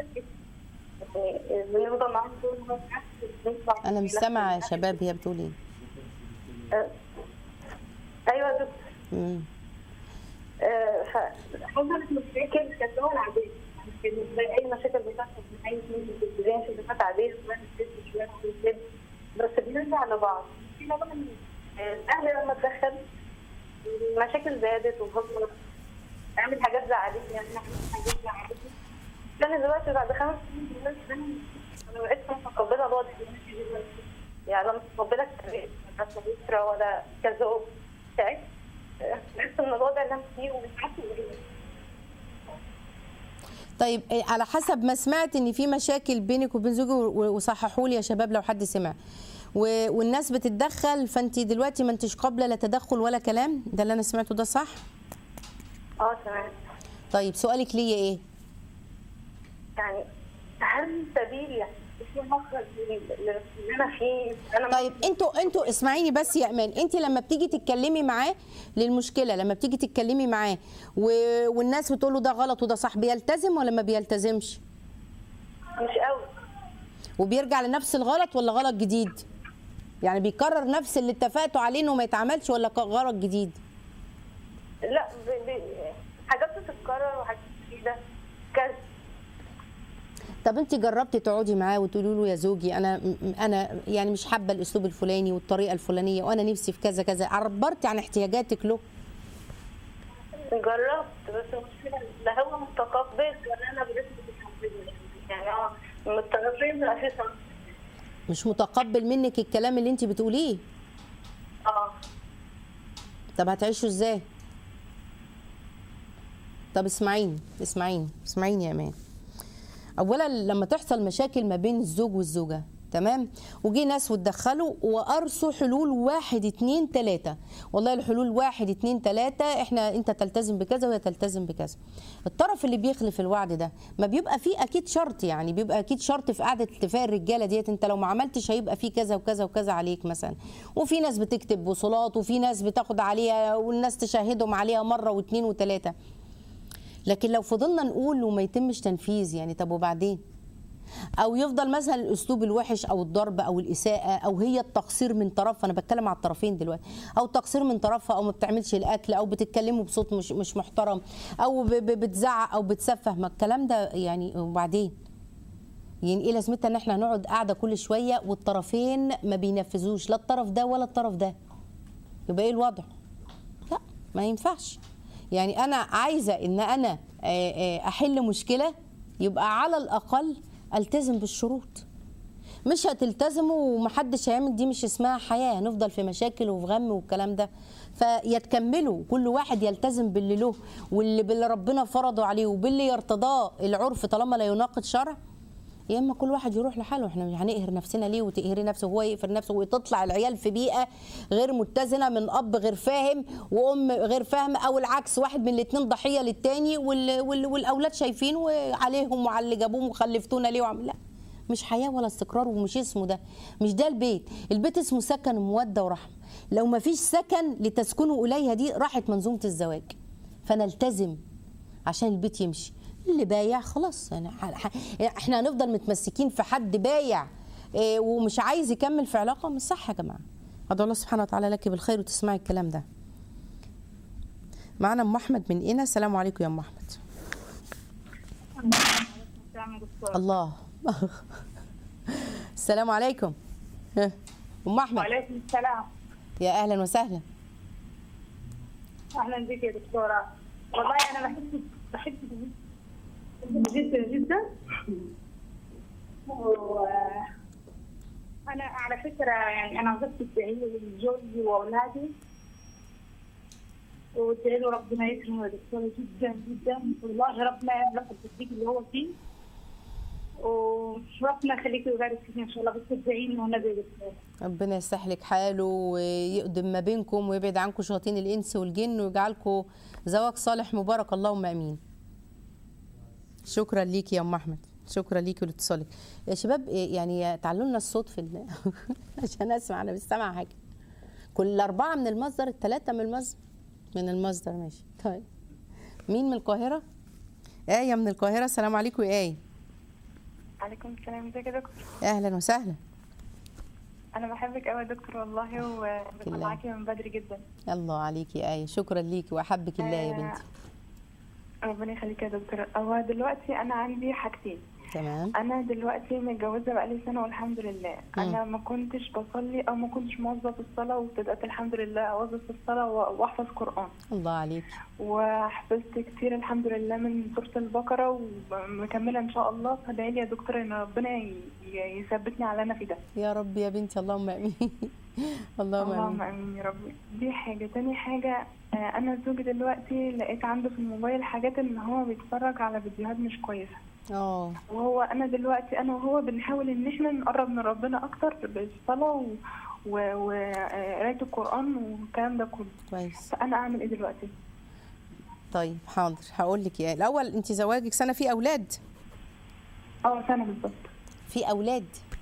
يعني بنفضل معاهم طول الوقت بنطلع انا مش سامعه يا شباب هي بتقول ايه آه، ايوه يا دكتور مم. آه، ف- حصلت مشاكل كانت هو العادية يعني كانت زي اي مشاكل بتحصل في اي اتنين في البداية في خلافات عادية شوية ست شوية ست بس بنرجع لبعض في بقى من- آه، الاهل لما اتدخل المشاكل زادت وهو اعمل حاجات زعلتني يعني اعمل حاجات زعلتني انا دلوقتي بعد خمس سنين دلوقتي انا انا بقيت متقبله الوضع اللي أنا فيه دلوقتي يعني انا متقبله التربيه لا سويسرا ولا كذوب تعبت بحس ان الوضع اللي انا فيه ومش عارفه ايه طيب إيه، على حسب ما سمعت ان في مشاكل بينك وبين زوجي و- وصححوا لي يا شباب لو حد سمع و- والناس بتتدخل فانت دلوقتي ما انتش قابله لا تدخل ولا كلام ده اللي انا سمعته ده صح اه تمام طيب سؤالك ليا ايه يعني هل سبيل يعني في مخرج لل- اللي انا فيه انا طيب انتوا انتوا اسمعيني بس يا امان انت لما بتيجي تتكلمي معاه للمشكله لما بتيجي تتكلمي معاه و... والناس بتقول له ده غلط وده صح بيلتزم ولا ما بيلتزمش مش قوي وبيرجع لنفس الغلط ولا غلط جديد يعني بيكرر نفس اللي اتفقتوا عليه انه ما يتعملش ولا ك- غلط جديد لا ب... ب... حاجات بتتكرر وحاجات جديده كذا طب انت جربتي تقعدي معاه وتقولي له يا زوجي انا م- انا يعني مش حابه الاسلوب الفلاني والطريقه الفلانيه وانا نفسي في كذا كذا عبرتي عن احتياجاتك له جربت بس المشكلة لا هو متقبل ولا أنا برسم متقبل يعني هو من الطرفين أساسا مش متقبل منك الكلام اللي انت بتقوليه اه طب هتعيشوا ازاي طب اسمعيني اسمعيني اسمعيني يا امان اولا لما تحصل مشاكل ما بين الزوج والزوجه تمام وجي ناس واتدخلوا وارسوا حلول واحد اتنين تلاته والله الحلول واحد اتنين تلاته احنا انت تلتزم بكذا وهي تلتزم بكذا الطرف اللي بيخلف الوعد ده ما بيبقى فيه اكيد شرط يعني بيبقى اكيد شرط في قعده اتفاق الرجاله ديت انت لو ما عملتش هيبقى فيه كذا وكذا وكذا عليك مثلا وفي ناس بتكتب وصولات وفي ناس بتاخد عليها والناس تشاهدهم عليها مره واثنين وثلاثه لكن لو فضلنا نقول وما يتمش تنفيذ يعني طب وبعدين او يفضل مثلا الاسلوب الوحش او الضرب او الاساءه او هي التقصير من طرف انا بتكلم على الطرفين دلوقتي او تقصير من طرفها او ما بتعملش الاكل او بتتكلموا بصوت مش مش محترم او ب- ب- بتزعق او بتسفه ما الكلام ده يعني وبعدين يعني ايه لازمتها ان احنا هنقعد قاعده كل شويه والطرفين ما بينفذوش لا الطرف ده ولا الطرف ده يبقى ايه الوضع لا ما ينفعش يعني انا عايزه ان انا آه، آه، احل مشكله يبقى على الاقل التزم بالشروط مش هتلتزموا ومحدش هيعمل دي مش اسمها حياه هنفضل في مشاكل وفي غم والكلام ده فيتكملوا كل واحد يلتزم باللي له واللي باللي ربنا فرضه عليه وباللي يرتضاه العرف طالما لا يناقض شرع يا اما كل واحد يروح لحاله احنا هنقهر نفسنا ليه وتقهري نفسه وهو يقهر نفسه وتطلع العيال في بيئه غير متزنه من اب غير فاهم وام غير فاهمه او العكس واحد من الاثنين ضحيه للتاني وال... وال... والاولاد شايفين وعليهم وعلى اللي جابوهم وخلفتونا ليه وعم... لا مش حياه ولا استقرار ومش اسمه ده مش ده البيت البيت اسمه سكن وموده ورحمه لو ما فيش سكن لتسكنوا اليها دي راحت منظومه الزواج فنلتزم عشان البيت يمشي اللي بايع خلاص يعني ح- ح- احنا هنفضل متمسكين في حد بايع إيه، ومش عايز يكمل في علاقه مش صح يا جماعه ادعو الله سبحانه وتعالى لك بالخير وتسمعي الكلام ده معانا ام احمد من قنا السلام عليكم يا ام احمد الله السلام عليكم ها، ام احمد وعليكم السلام يا اهلا وسهلا اهلا بك يا دكتوره والله انا بحب بحب جدا جدا و انا على فكره يعني انا وظيفتي الدعيه لزوجي واولادي وادعي له ربنا يكرمه يا دكتوره جدا جدا والله ربنا يملك التصديق اللي هو فيه وربنا يخليك ويبارك فيك ان شاء الله بس ادعي له والنبي يا دكتوره ربنا يصلح لك حاله ويقدم ما بينكم ويبعد عنكم شياطين الانس والجن ويجعلكم زواج صالح مبارك اللهم امين شكرا ليك يا ام احمد شكرا ليكي لاتصالك يا شباب إيه يعني تعالوا لنا الصوت في ال... عشان اسمع انا مش سامعه حاجه كل اربعه من المصدر الثلاثه من المصدر من المصدر ماشي طيب مين من القاهره آية من القاهرة السلام عليكم يا آية عليكم السلام ازيك يا دكتور أهلا وسهلا انا بحبك قوي يا دكتور والله الله. وبتابعاكي من بدري جدا الله عليكي يا آية شكرا ليكي وأحبك الله يا بنتي ربنا يخليك يا دكتور هو دلوقتي انا عندي حاجتين تمام انا دلوقتي متجوزه بقالي سنه والحمد لله انا ما كنتش بصلي او ما كنتش موظف الصلاه وابتدات الحمد لله اوظف الصلاه و- واحفظ قران الله عليك وحفظت كتير الحمد لله من سوره البقره ومكمله ان شاء الله فادعي لي يا دكتور ان ربنا ي- ي- يثبتني على اللي انا في ده يا رب يا بنتي اللهم امين اللهم اللهم امين امين يا رب دي حاجه تاني حاجه آه، انا زوجي دلوقتي لقيت عنده في الموبايل حاجات ان هو بيتفرج على فيديوهات مش كويسه اه وهو انا دلوقتي انا وهو بنحاول ان احنا نقرب من ربنا اكتر بالصلاه وقرايه القران والكلام ده كله كويس فانا اعمل ايه دلوقتي طيب حاضر هقول لك يا الاول انت زواجك سنه في اولاد اه سنه بالظبط في اولاد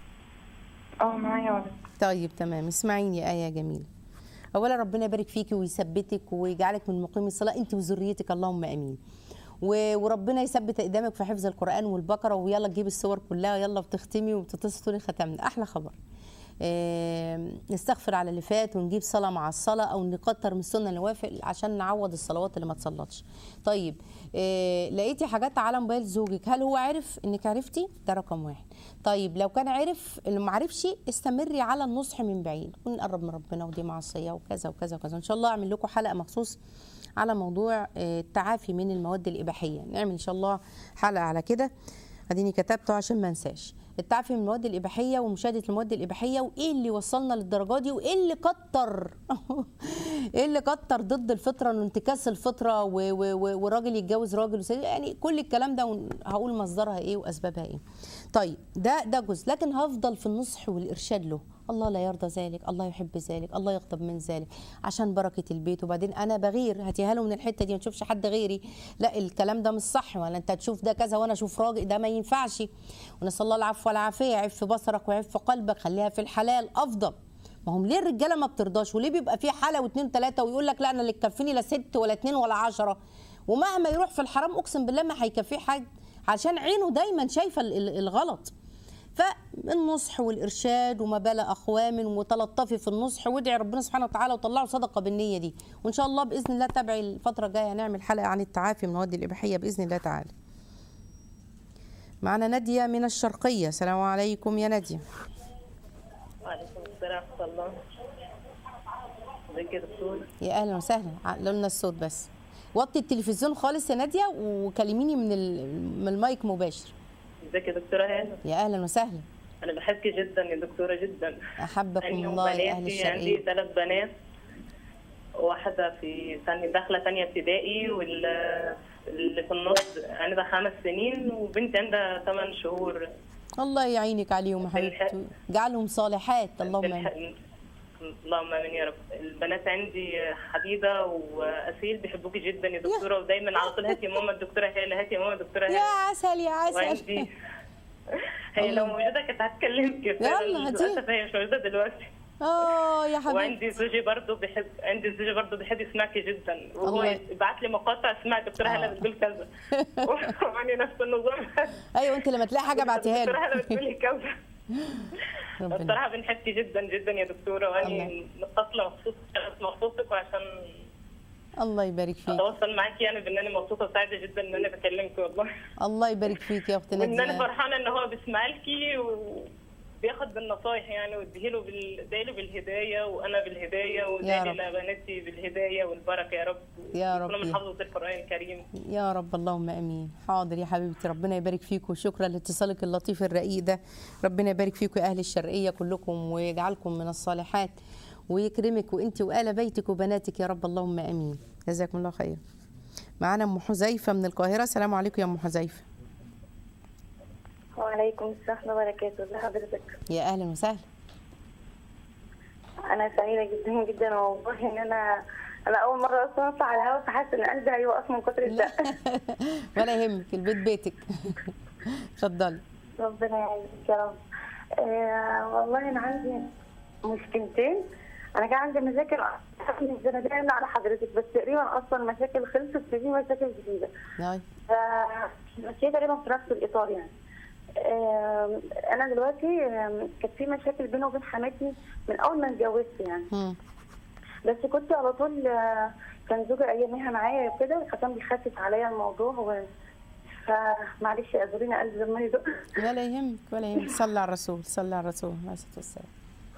اه معايا ولد طيب تمام اسمعيني يا آية جميلة أولا ربنا يبارك فيكي ويثبتك ويجعلك من مقيم الصلاة أنت وذريتك اللهم آمين و- وربنا يثبت قدامك في حفظ القرآن والبقرة ويلا تجيب الصور كلها يلا بتختمي وبتتصل تقولي ختمنا أحلى خبر آم، نستغفر على اللي فات ونجيب صلاة مع الصلاة أو نكتر من السنة النوافل عشان نعوض الصلوات اللي ما تصلتش طيب آه، لقيتي حاجات على موبايل زوجك هل هو عرف انك عرفتي ده رقم واحد طيب لو كان عرف اللي ما عرفش استمري على النصح من بعيد ونقرب من ربنا ودي معصيه وكذا وكذا وكذا ان شاء الله اعمل لكم حلقه مخصوص على موضوع آه، التعافي من المواد الاباحيه نعمل ان شاء الله حلقه على كده اديني كتبته عشان ما انساش التعافي من المواد الاباحيه ومشاهده المواد الاباحيه وايه اللي وصلنا للدرجه دي وايه اللي كتر ايه اللي كتر ضد الفطره انه انتكاس الفطره و- و- و- والراجل يتجوز راجل وست يعني كل الكلام ده ون- هقول مصدرها ايه واسبابها ايه طيب ده ده جزء لكن هفضل في النصح والارشاد له الله لا يرضى ذلك الله يحب ذلك الله يغضب من ذلك عشان بركه البيت وبعدين انا بغير هاتيها له من الحته دي ما تشوفش حد غيري لا الكلام ده مش صح ولا انت تشوف ده كذا وانا اشوف راجل ده ما ينفعش ونسال الله العفو والعافيه عف بصرك وعف قلبك خليها في الحلال افضل ما هم ليه الرجاله ما بترضاش وليه بيبقى في حاله واثنين وثلاثه ويقول لك لا انا اللي تكفيني لا ست ولا اثنين ولا عشرة ومهما يروح في الحرام اقسم بالله ما هيكفيه حاجه عشان عينه دايما شايفه ال- ال- الغلط فالنصح والارشاد وما بال اقوام وتلطفي في النصح وادعي ربنا سبحانه وتعالى وطلعوا صدقه بالنيه دي وان شاء الله باذن الله تابعي الفتره الجايه هنعمل حلقه عن التعافي من المواد الاباحيه باذن الله تعالى معنا ناديه من الشرقيه السلام عليكم يا ناديه وعليكم السلام ورحمة الله ازيك يا دكتور يا اهلا وسهلا علوا لنا الصوت بس وطي التلفزيون خالص يا ناديه وكلميني من ال- من المايك مباشر ازيك يا دكتورة هانة يا اهلا وسهلا أنا بحبك جدا يا دكتورة جدا احبكم أنا الله يا اهل وبناتي عندي الشرقيه ثلاث بنات واحدة في ثانية داخلة ثانية ابتدائي وال اللي في النص عندها خمس سنين وبنتي عندها ثمان شهور الله يعينك عليهم يا حبيبتي اجعلهم صالحات اللهم امين بالح- اللهم امين يا رب البنات عندي حبيبه واسيل بيحبوكي جدا يا دكتوره ودايما على طول هاتي يا ماما الدكتوره هاله هاتي يا ماما الدكتوره يا هاله عسل يا عسل وعندي هي لو موجوده كانت هتكلمك يلا، هاتيها. للاسف هي مش موجوده دلوقتي اه يا حبيبتي وعندي زوجي برضه بيحب عندي زوجي برضه بيحب يسمعك جدا وهو الله. يبعت لي مقاطع اسمع الدكتوره هلا آه. بتقول كذا وعني نفس النظام ايوه انت لما تلاقي حاجه ابعتيها الدكتوره له هلا بتقولي كذا ربنا الصراحه بنحبك جدا جدا يا دكتوره واني متصله مخصوص مخصوصك وعشان الله يبارك فيك اتواصل معاكي يعني بان انا مبسوطه وسعيده جدا ان انا بكلمك والله الله يبارك فيك يا اخت وان انا ناديه فرحانه ان هو بيسمع لكي وبياخد بالنصايح يعني واديله بال... ادعيله بالهدايه وانا بالهدايه يا وادعي رب. لبناتي بالهدايه والبركه يا رب يا يكونوا ربي. من حفظه القران الكريم يا رب اللهم امين حاضر يا حبيبتي ربنا يبارك فيك وشكرا لاتصالك اللطيف الرقيق ده ربنا يبارك فيكم يا اهل الشرقيه كلكم ويجعلكم من الصالحات ويكرمك وانت وآل بيتك وبناتك يا رب اللهم امين جزاكم الله خير معانا ام حذيفه من القاهره السلام عليكم يا ام حذيفه وعليكم السلام ورحمة الله وبركاته ازي حضرتك يا اهلا وسهلا أنا سعيدة جدا جدا والله إن أنا أنا أول مرة أصلا أطلع على الهوا فحاسة إن قلبي هيوقف من كتر الزق ولا يهمك البيت بيتك اتفضلي ربنا يعينك يا رب آه والله انا عندي مشكلتين انا كان عندي مشاكل من الزنادقه على حضرتك بس تقريبا اصلا المشاكل خلصت في مشاكل جديده ناي ف- بس هي تقريبا في نفس الاطار يعني آم، انا دلوقتي آم، كانت في مشاكل بيني وبين حماتي من اول ما اتجوزت يعني مم. بس كنت على طول آه، كان زوجي اياميها معايا وكده فكان بيخفف عليا الموضوع و... فمعلش اعذريني قلبي لما يدق ولا يهمك ولا يهمك صلي على الرسول صلي على الرسول عليه الصلاه والسلام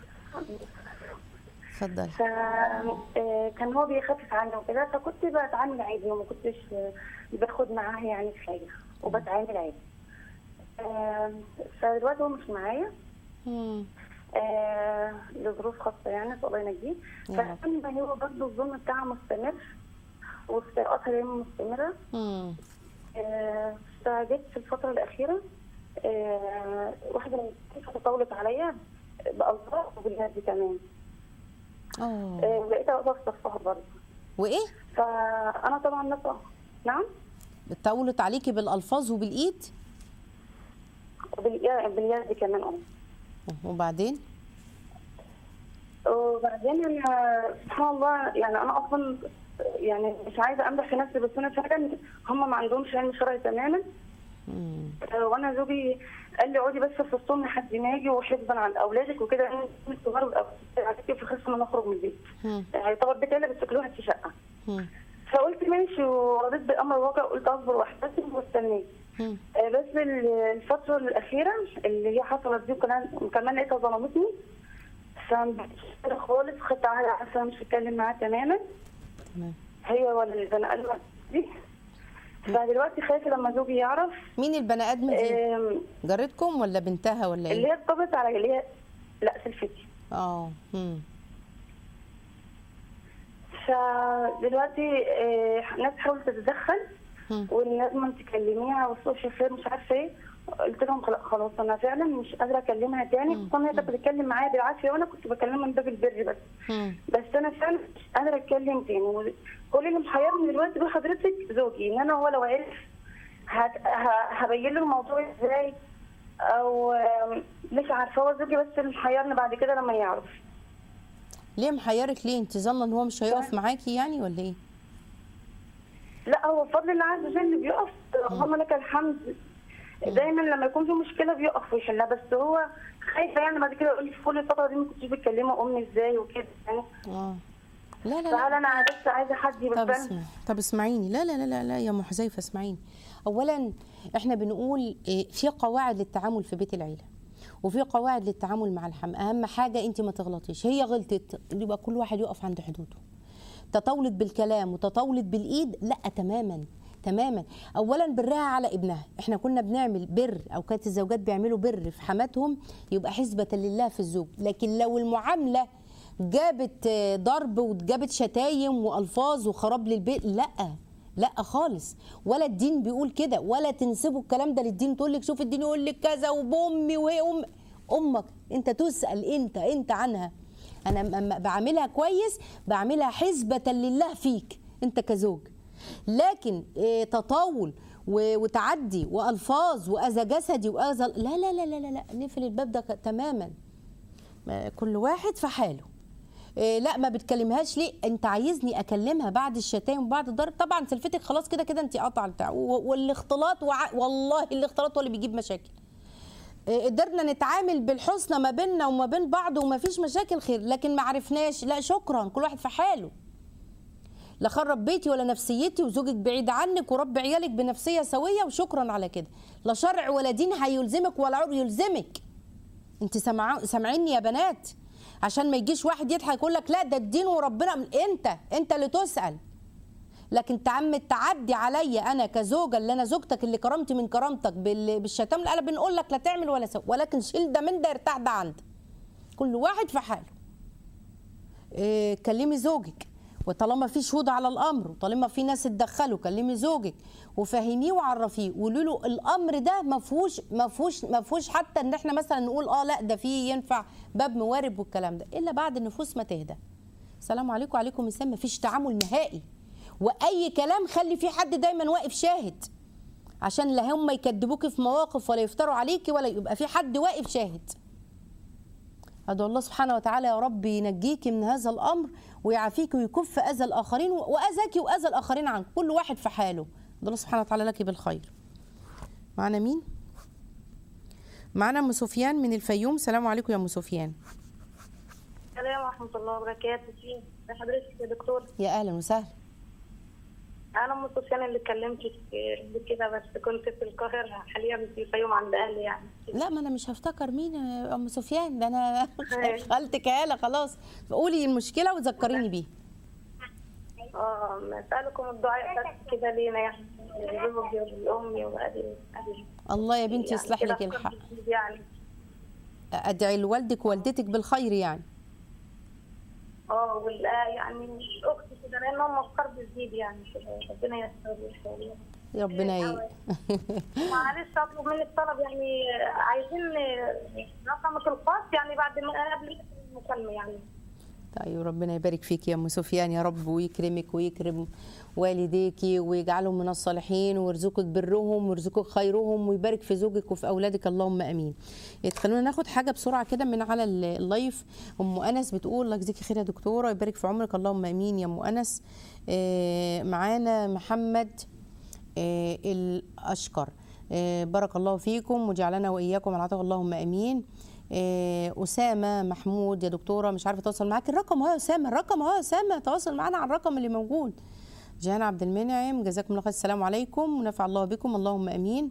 اتفضلي فكان هو بيخفف عني وكده فكنت بتعامل عادي وما كنتش آه، باخد معاه يعني في حاجه وبتعامل عادي آه، فدلوقتي هو مش معايا مم. آه، لظروف خاصه يعني الله ينجيه يا رب. فكان هو برضه الظلم بتاعه مستمر واختراقاتها دايما مستمره مم. آه، فجيت في الفترة الأخيرة آه، واحدة من الستات تطاولت عليا بألفاظ وبالهدي كمان اه آه، ولقيتها واقفة في صفها برضه وايه فأنا طبعا نفسي نعم طولت عليكي بالالفاظ وبالايد وباليد باليد كمان اه وبعدين وبعدين انا سبحان الله يعني انا اصلا يعني مش عايزه امدح في نفسي بس انا فعلا هم ما عندهمش علم شرعي تماما مم. آه، وانا زوجي قال لي اقعدي بس في الصوم لحد ما اجي وحفظا عن اولادك وكده انا الصغار والأولاد في خصم ان اخرج من البيت مم. يعني يعتبر بيت عيله بس كل واحد في شقه مم. فقلت ماشي ورضيت بالامر الواقع قلت اصبر واحتسب واستنيت مم. آه، بس ال- الفتره الاخيره اللي هي حصلت دي كمان كمان لقيتها ظلمتني فمش خالص خدت على عارفه مش هتكلم معاها تماما تمام هي ولا البني ادم دي فدلوقتي خايفه لما زوجي يعرف مين البني ادم دي آم، جارتكم ولا بنتها ولا اللي ايه هي اتطبت على اللي هي لا سلفتي اه مم. فدلوقتي آه، ناس حاولت تتدخل مم. وان لازم تكلميها والسوشيال خير مش عارفه ايه قلت لهم خلا- خلاص انا فعلا مش قادره اكلمها تاني خصوصا هي كانت بتتكلم معايا بالعافيه وانا كنت بكلمها من باب البر بس مم. بس انا فعلا مش قادره اتكلم تاني و- كل اللي محيرني دلوقتي بحضرتك زوجي ان انا هو لو عرف هت- ه- هبين له الموضوع ازاي او آم، مش عارفه هو زوجي بس اللي محيرني بعد كده لما يعرف ليه محيرك ليه انت ظنه ان هو مش هيقف معاكي يعني ولا ايه لا هو بفضل الله عز وجل بيقف اللهم لك الحمد دايما لما يكون في مشكله بيقف ويحلها بس هو خايفه يعني بعد كده يقول لي في كل الفتره دي ما كنتش بتكلمي امي ازاي وكده يعني اه لا لا فهل لا انا بس عايزه حد طب يبقى اسمعي طب اسمعيني لا لا لا لا, لا يا ام حذيفه اسمعيني اولا احنا بنقول إيه، في قواعد للتعامل في بيت العيله وفي قواعد للتعامل مع الحم اهم حاجه انت ما تغلطيش هي غلطت يبقى كل واحد يقف عند حدوده تطاولت بالكلام وتطاولت بالايد لا تماما تماما اولا برها على ابنها احنا كنا بنعمل بر او كانت الزوجات بيعملوا بر في حماتهم يبقى حسبه لله في الزوج لكن لو المعامله جابت آه، ضرب وجابت شتايم والفاظ وخراب للبيت لا لا خالص ولا الدين بيقول كده ولا تنسبوا الكلام ده للدين تقول لك شوف الدين يقول لك كذا وبامي وهي ام امك انت تسال انت انت عنها انا لما بعملها كويس بعملها حسبه لله فيك انت كزوج لكن إيه، تطاول و- وتعدي والفاظ واذى جسدي واذى لا لا لا لا لا, لا. نقفل الباب ده ك- تماما ما كل واحد في حاله إيه لا ما بتكلمهاش ليه انت عايزني اكلمها بعد الشتايم وبعد الضرب طبعا سلفتك خلاص كده كده انت قطع بتاع و- والاختلاط وع... والله الاختلاط هو اللي بيجيب مشاكل إيه، قدرنا نتعامل بالحسنى ما بيننا وما بين بعض وما فيش مشاكل خير لكن ما عرفناش لا شكرا كل واحد في حاله لا خرب بيتي ولا نفسيتي وزوجك بعيد عنك ورب عيالك بنفسيه سويه وشكرا على كده لا شرع ولا دين هيلزمك ولا عرف يلزمك انت سمع سامعيني يا بنات عشان ما يجيش واحد يضحك يقول لك لا ده الدين وربنا انت انت اللي تسال لكن تعم التعدي عليا انا كزوجه اللي انا زوجتك اللي كرامتي من كرامتك بال- بالشتام لا بنقول لك لا تعمل ولا سوي ولكن شيل ده من ده ارتاح ده عندك كل واحد في حاله إيه كلمي زوجك وطالما في شهود على الامر وطالما في ناس اتدخلوا كلمي زوجك وفهميه وعرفيه وقولي له الامر ده ما فيهوش ما فيهوش ما فيهوش حتى ان احنا مثلا نقول اه لا ده في ينفع باب موارب والكلام ده الا بعد النفوس ما تهدى السلام عليكم وعليكم السلام مفيش تعامل نهائي واي كلام خلي في حد دايما واقف شاهد عشان لا هم يكذبوكي في مواقف ولا يفتروا عليكي ولا يبقى في حد واقف شاهد أدعو الله سبحانه وتعالى يا رب ينجيكي من هذا الأمر ويعافيك ويكف أذى الآخرين وأذاكي وأذى الآخرين عنك كل واحد في حاله أدعو الله سبحانه وتعالى لك بالخير معنا مين؟ معنا أم سفيان من الفيوم السلام عليكم يا أم سفيان السلام ورحمة الله وبركاته فين حضرتك يا دكتور يا أهلا وسهلا أنا أم سفيان اللي كلمتك قبل كده بس كنت في القاهرة حاليا في الفيوم عند أهلي يعني لا ما أنا مش هفتكر مين يا أم سفيان ده أنا خالتك هالة خلاص قولي المشكلة وذكريني بيها اه نسألكم الدعاء بس كده لينا يعني لزوجي ولأمي وأهلي أهلي الله يا بنتي يعني يصلح كده لك الحق يعني أدعي لوالدك ووالدتك بالخير يعني اه وال يعني أختي كده لأن هم في قرب جديد يعني كده ربنا يستر الحال ربنا ي... معلش اطلب منك طلب يعني عايزين رقمك الخاص يعني بعد ما قبل المكالمه يعني طيب ربنا يبارك فيك يا ام سفيان يا رب ويكرمك ويكرم والديكي ويجعلهم من الصالحين ويرزقك برهم ويرزقك خيرهم ويبارك في زوجك وفي اولادك اللهم امين. خلونا ناخد حاجه بسرعه كده من على ال- اللايف ام انس بتقول الله يجزيكي خير يا دكتوره ويبارك في عمرك اللهم امين يا ام انس. آه، معانا محمد آه، الاشقر آه، بارك الله فيكم وجعلنا واياكم على عطاء اللهم امين آه، اسامه محمود يا دكتوره مش عارفه اتواصل معاك الرقم اهو يا اسامه الرقم اهو يا اسامه تواصل معانا على الرقم اللي موجود جيهان عبد المنعم جزاكم الله خير السلام عليكم ونفع الله بكم اللهم امين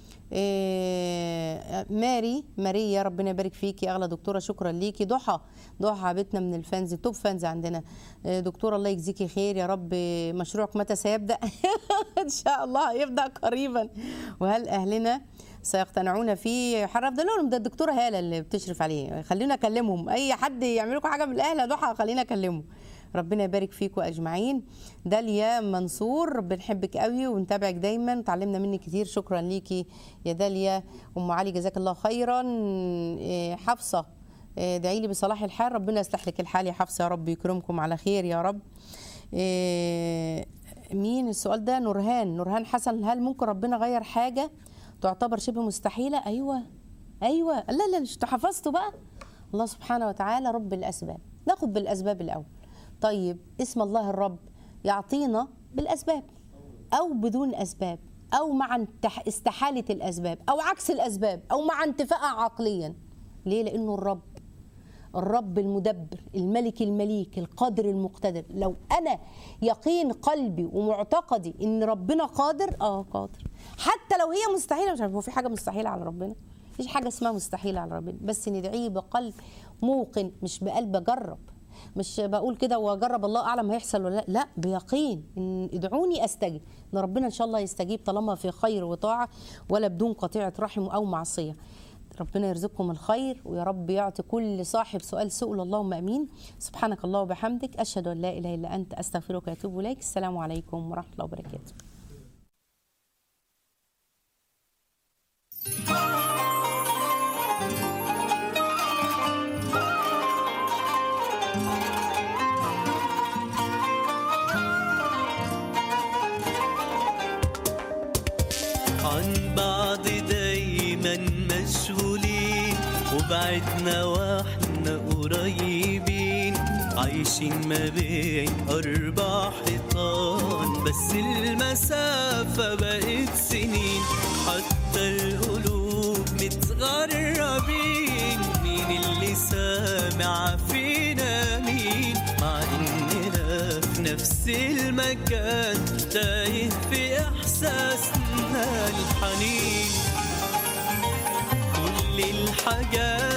آه، ماري ماريا ربنا يبارك فيكي اغلى دكتوره شكرا ليكي ضحى ضحى حبيبتنا من الفانز توب فانز عندنا آه، دكتوره الله يجزيكي خير يا رب مشروعك متى سيبدا ان شاء الله هيبدا قريبا وهل اهلنا سيقتنعون فيه حرف ده لهم ده الدكتوره هاله اللي بتشرف عليه خلينا اكلمهم اي حد يعمل لكم حاجه من الاهل يا ضحى خلينا اكلمه ربنا يبارك فيكم اجمعين داليا منصور بنحبك قوي ونتابعك دايما وتعلمنا منك كتير شكرا ليكي يا داليا ام علي جزاك الله خيرا إيه، حفصه إيه، ادعي لي بصلاح الحال ربنا يصلح لك الحال يا حفصه يا رب يكرمكم على خير يا رب إيه، مين السؤال ده نورهان نورهان حسن هل ممكن ربنا غير حاجه تعتبر شبه مستحيله ايوه ايوه لا لا مش حفظته بقى الله سبحانه وتعالى رب الاسباب ناخد بالاسباب الاول طيب اسم الله الرب يعطينا بالاسباب او بدون اسباب او مع انتح- استحاله الاسباب او عكس الاسباب او مع انتفاء عقليا ليه لانه الرب الرب المدبر الملك المليك القادر المقتدر لو انا يقين قلبي ومعتقدي ان ربنا قادر اه قادر حتى لو هي مستحيله مش عارف هو في حاجه مستحيله على ربنا مفيش حاجه اسمها مستحيله على ربنا بس ندعيه بقلب موقن مش بقلب اجرب مش بقول كده واجرب الله اعلم هيحصل ولا لا لا بيقين ان ادعوني استجب ان ربنا ان شاء الله يستجيب طالما في خير وطاعه ولا بدون قطيعه رحم او معصيه ربنا يرزقكم الخير ويا رب يعطي كل صاحب سؤال سؤل اللهم امين سبحانك الله وبحمدك اشهد ان لا اله الا انت استغفرك واتوب اليك السلام عليكم ورحمه الله وبركاته عن بعض دايما مشغولين وبعدنا واحنا قريبين عايشين ما بين أربع حيطان بس المسافة بقت سنين حتى القلوب متغربين مين اللي سامع فينا مين مع إننا في نفس المكان تايه في إحساسنا الحنين كل الحاجات